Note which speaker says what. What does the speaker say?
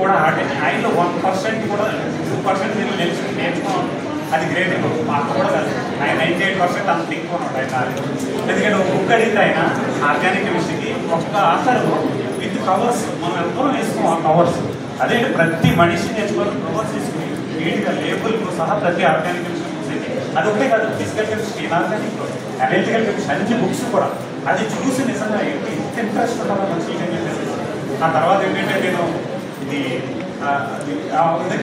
Speaker 1: కూడా ఆడే ఆయనలో వన్ పర్సెంట్ కూడా టూ పర్సెంట్ నేను నేర్చు నేర్చుకోవాలి అది గ్రేట్ మా అక్క కూడా కాదు ఆయన నైంటీ ఎయిట్ పర్సెంట్ అంత ఎక్కువ ఉన్నాడు ఆయన ఎందుకంటే ఒక బుక్ అడిగితే ఆయన ఆర్గానిక్ కెమిస్ట్రీకి ఒక్క ఆథర్ విత్ కవర్స్ మనం ఎంతో వేసుకోం ఆ కవర్స్ అదే ప్రతి మనిషి నేర్చుకోవాలి కవర్స్ తీసుకుని నీట్గా లేబుల్తో సహా ప్రతి ఆర్గానిక్ కెమిస్ట్రీ చూసేది అది ఒకటే కాదు physical chemistry inorganic analytical chemistry అన్ని బుక్స్ కూడా అది చూసి నిజంగా ఏంటి ఇంత ఇంట్రెస్ట్ ఉండాలి మనుషులకి అని చెప్పేసి ఆ తర్వాత ఏంటంటే నేను ఇది ఆ, అది- ఆ, ఇది